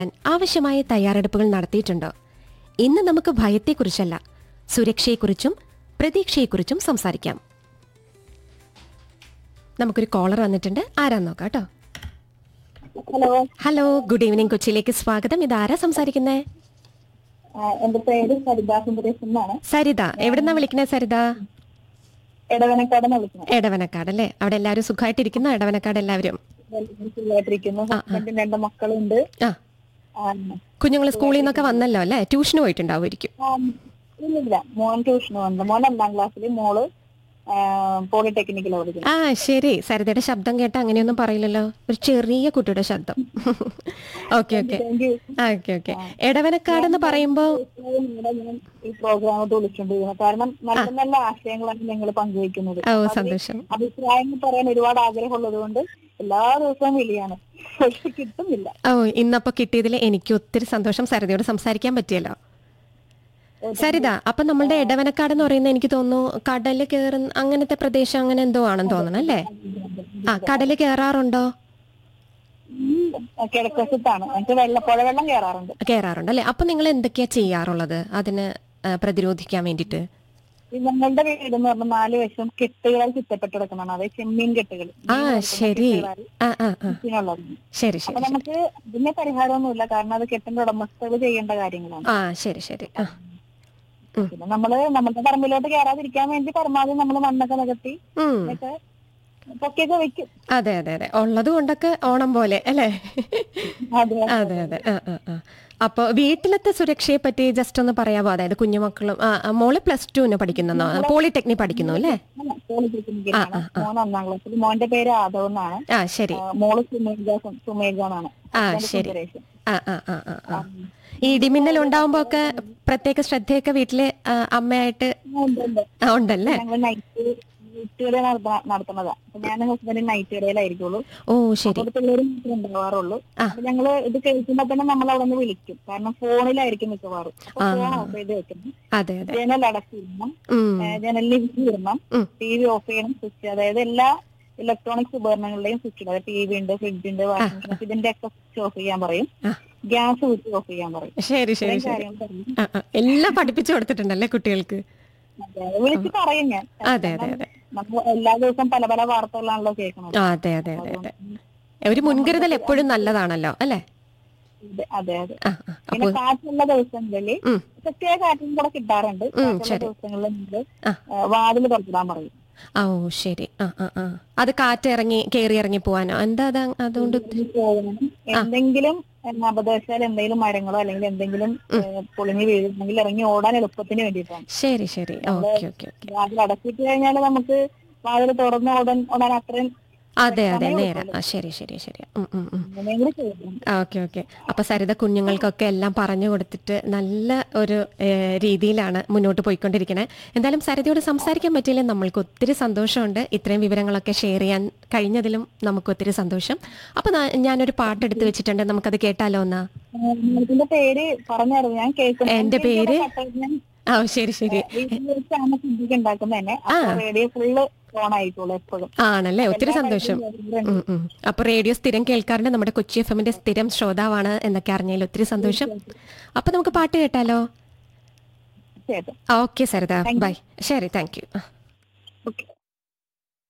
ആവശ്യമായ തയ്യാറെടുപ്പുകൾ നടത്തിയിട്ടുണ്ടോ ഇന്ന് നമുക്ക് ഭയത്തെക്കുറിച്ചല്ല സുരക്ഷയെക്കുറിച്ചും പ്രതീക്ഷയെക്കുറിച്ചും സംസാരിക്കാം നമുക്കൊരു കോളർ വന്നിട്ടുണ്ട് ആരാന്ന് നോക്കാം കേട്ടോ ഹലോ ഹലോ ഗുഡ് ഈവനിങ് കൊച്ചിയിലേക്ക് സ്വാഗതം ഇതാരാ സംസാരിക്കുന്നേ ആ, എന്റെ പേര് സരിത സുന്ദരേശൻ എന്നാണ് സരിത എവിടുന്നാ വിളിക്കണേ സരിത എടവനക്കാടെന്ന് വിളിക്കുന്നത് എടവനക്കാട് അല്ലേ അവിടെ എല്ലാവരും സുഖമായിട്ടിരിക്കുന്നു എടവനക്കാട് എല്ലാവരും സുഖമായിട്ടിരിക്കുന്നു ഹസ്ബൻഡും രണ്ട് മക്കളുണ്ട് ആ ആ, കുഞ്ഞുങ്ങൾ സ്കൂളിൽ നിന്നൊക്കെ വന്നല്ലോ അല്ലേ ട്യൂഷന് പോയിട്ടുണ്ടാവുമായിരിക്കും ആ, ഇല്ലില്ല മോൻ ട്യൂഷന് വന്നു മോൻ രണ്ടാം ക്ലാസ്സിൽ മോള് പോളിടെക്നിക്കിൽ പഠിക്കുന്നു ആ ശരി സരിതയുടെ ശബ്ദം കേട്ട അങ്ങനെയൊന്നും പറയില്ലല്ലോ ഒരു ചെറിയ കുട്ടിയുടെ ശബ്ദം okay okay thank you okay okay Edavanakkad എന്ന് പറയുമ്പോ ഞാൻ ഈ പ്രോഗ്രാമോട്ട് വിളിച്ചുകൊണ്ടിരിക്കുന്നത് കാരണം നല്ല നല്ല ആശയങ്ങളാണ് നിങ്ങൾ പങ്കുവയ്ക്കുന്നത് ഓ സന്തോഷം അഭിപ്രായങ്ങൾ പറയാൻ ഒരുപാട് ആഗ്രഹമുള്ളത് കൊണ്ട് എല്ലാ ദിവസവും വിളിയാണ് പക്ഷെ കിട്ടുന്നില്ല ഓ ഇന്നപ്പോ കിട്ടിയതിൽ എനിക്ക് ഒത്തിരി സന്തോഷം സരിതയോട് സംസാരിക്കാൻ പറ്റിയല്ലോ സരിത അപ്പൊ നമ്മളുടെ എടവനക്കാട് എന്ന് പറയുന്നത് എനിക്ക് തോന്നുന്നു കടല് കയറുന്ന അങ്ങനത്തെ പ്രദേശം അങ്ങനെ എന്തോ ആണെന്ന് തോന്നണം അല്ലേ ആ കടല് കയറാറുണ്ടോ ഉം, കിഴക്കവശത്താണ് എനിക്ക് വെള്ളപ്പുഴ വെള്ളം കയറാറുണ്ട് കയറാറുണ്ട് അല്ലേ അപ്പൊ നിങ്ങൾ എന്തൊക്കെയാ ചെയ്യാറുള്ളത് അതിന് ആ, പ്രതിരോധിക്കാൻ വേണ്ടിട്ട് ഈ ഞങ്ങളുടെ വീട് എന്ന് പറഞ്ഞാൽ നാല് വശം കെട്ടുകളാൽ ചുറ്റപ്പെട്ട് കിടക്കുന്നതാണ് അതായത് ചെമ്മീൻ കെട്ടുകൾ ആ ശരി ആ ആ ആ ഇതിനുള്ളത് ശരി അപ്പൊ ശരി നമുക്ക് ഇതിന് പരിഹാരമൊന്നുമില്ല കാരണം അത് കെട്ടിന്റെ ഉടമസ്ഥകൾ ചെയ്യേണ്ട കാര്യങ്ങളാണ് ആ ശരി ശരി ആ പിന്നെ നമ്മള് നമ്മുടെ പറമ്പിലോട്ട് കയറാതിരിക്കാൻ വേണ്ടി പരമാവധി നമ്മൾ മണ്ണൊക്കെ നികത്തി ഉം ഒക്കെ പൊക്കിയൊക്കെ വെക്കും അതെ അതെ അതെ ഉള്ളത് കൊണ്ടൊക്കെ ഓണം പോലെ അല്ലേ അതെ അതെ അതെ ആ ആ ആ അപ്പോൾ വീട്ടിലത്തെ സുരക്ഷയെ പറ്റി ജസ്റ്റ് ഒന്ന് പറയാമോ അതായത് കുഞ്ഞുമക്കളും ആ ആ, മോള് പ്ലസ് ടുവിന് പഠിക്കുന്നോ പോളിടെക്നിക് പഠിക്കുന്നു അല്ലേ പോളിടെക്നിക്കിലാണ് മോൻ ഒന്നാം ക്ലാസ്സിൽ മോന്റെ പേര് ആദവ് എന്നാണ് ആ ശരി ആ, മോള് സുമേജ സുമേജ എന്നാണ് ആ ഹസ്ബൻഡ് ശരി സുന്ദരേശൻ. ആ ആ ആ ആ ആ ഈ ഇടിമിന്നൽ ഉണ്ടാവുമ്പോ ഒക്കെ പ്രത്യേക ശ്രദ്ധയൊക്കെ വീട്ടില് ആ, അമ്മയായിട്ട് ഉണ്ട്, ഉണ്ട്. ആ, ഉണ്ടല്ലേ ഞങ്ങൾ നൈറ്റ് നൈറ്റ് കട നടത്തുന്നതാ അപ്പൊ ഞാൻ ഹസ്ബൻഡ് നൈറ്റ് കടയിലായിരിക്കുള്ളൂ ഓ ശരി അവിടെ പിള്ളേരും മാത്രമേ ഉണ്ടാവാറുള്ളൂ ആ. അപ്പൊ ഞങ്ങള് ഇത് കേൾക്കുമ്പോ തന്നെ നമ്മൾ അവിടെ നിന്ന് വിളിക്കും കാരണം ഫോണിലായിരിക്കും മിക്കവാറും അപ്പൊ ഫോൺ ഓഫ് ചെയ്ത് വെക്കണം അതെ അതെ ജനൽ അടച്ചിടണം ഉം ഏഹ് ജനലിൽ ഇടണം ഉം. ടി വി ഓഫ് ചെയ്യണം സ്വിച്ച് അതായത് എല്ലാ ഇലക്ട്രോണിക്സ് ഉപകരണങ്ങളുടെയും സ്വിച്ച് അതായത് ടി വി ഉണ്ട് ഫ്രിഡ്ജ് ഉണ്ട് വാഷിംഗ് മെഷീൻ ഇതിന്റെ ഒക്കെ സ്വിച്ച് ഓഫ് ചെയ്യാൻ പറയും ആ. ഗ്യാസ് സ്വിച്ച് ഓഫ് ചെയ്യാൻ പറയും ശരി ശരി ഇത്രയും ശരി കാര്യങ്ങൾ പറയും ആ ആ എല്ലാം പഠിപ്പിച്ചു കൊടുത്തിട്ടുണ്ടല്ലേ കുട്ടികൾക്ക് അതെ, വിളിച്ച് പറയും ഞാൻ അതെ അതെ അതെ നമ്മൾ എല്ലാ ദിവസവും പല പല വാർത്തകളാണല്ലോ കേൾക്കുന്നത് ആ, അതെ അതെ അതെ അതെ ഒരു മുൻകരുതൽ എപ്പോഴും നല്ലതാണല്ലോ അല്ലേ അതെ അതെ അതെ ആ ആ പിന്നെ കാറ്റുള്ള ദിവസങ്ങളിൽ ഉം. പ്രത്യേക കാറ്റും കൂടെ കിട്ടാറുണ്ട് കാറ്റുള്ള ശരി. ദിവസങ്ങളിൽ നമ്മൾ ആ. വാതിൽ തുറന്നിടാൻ പറയും ആ, ഓ ശരി ആ ആ ആ അത് കാറ്റ് ഇറങ്ങി കയറി ഇറങ്ങി പോവാനോ എന്താ അത് അതുകൊണ്ട് ഇനി പോകണം എന്തെങ്കിലും എന്നാ, അബദ്ധവശാൽ എന്തെങ്കിലും മരങ്ങളോ അല്ലെങ്കിൽ എന്തെങ്കിലും ഏഹ്, പൊളിഞ്ഞു വീഴുന്നെങ്കിൽ ഇറങ്ങി ഓടാൻ എളുപ്പത്തിന് വേണ്ടിയിട്ടാണ് ശരി ശരി ഓക്കെ ഓക്കെ ഓക്കെ വാതിൽ അടച്ചിട്ട് കഴിഞ്ഞാൽ നമുക്ക് വാതിൽ തുറന്ന് ഓടാൻ ഓടാൻ അത്രയും അതെ അതെ നേരെ ആ ശരി ശരി ശരി ഉം, ഉം, ഉം. അങ്ങനെയും കൂടി ചെയ്യണം ഓക്കെ ഓക്കെ അപ്പൊ സരിത കുഞ്ഞുങ്ങൾക്കൊക്കെ എല്ലാം പറഞ്ഞു കൊടുത്തിട്ട് നല്ല ഒരു ഏഹ്, രീതിയിലാണ് മുന്നോട്ട് പോയിക്കൊണ്ടിരിക്കണേ എന്തായാലും സരിതയോട് സംസാരിക്കാൻ പറ്റിയില്ല നമ്മൾക്ക് ഒത്തിരി സന്തോഷമുണ്ട് ഇത്രയും വിവരങ്ങളൊക്കെ ഷെയർ ചെയ്യാൻ കഴിഞ്ഞതിലും നമുക്ക് ഒത്തിരി സന്തോഷം അപ്പൊ നാ- ഞാനൊരു പാട്ട് എടുത്ത് വെച്ചിട്ടുണ്ട് നമുക്കത് കേട്ടാലോ എന്നാ ഏഹ്, ഇതിന്റെ പേര് പറഞ്ഞായിരുന്നു ഞാൻ കേൾക്കുന്നു എന്റെ പേര് ഞാൻ ആ ശരി ശരി വീട്ടിൽ വെച്ചാണ് ഫുഡൊക്കെ ഉണ്ടാക്കുന്നത് തന്നെ അപ്പൊ റേഡിയോ ഫുള്ള് ഓൺ ആയിക്കോളൂ എപ്പോഴും ആണല്ലേ ഒത്തിരി സന്തോഷം ഉം, ഉം. അപ്പൊ റേഡിയോ സ്ഥിരം കേൾക്കാറുണ്ട് നമ്മുടെ കൊച്ചി എഫ് എമ്മിന്റെ സ്ഥിരം ശ്രോതാവാണ് എന്നൊക്കെ അറിഞ്ഞതിൽ ഒത്തിരി സന്തോഷം അപ്പൊ നമുക്ക് പാട്ട് കേട്ടാലോ ചേട്ടൻ ഓക്കെ സരിത ബൈ ശരി താങ്ക് യു ഓക്കെ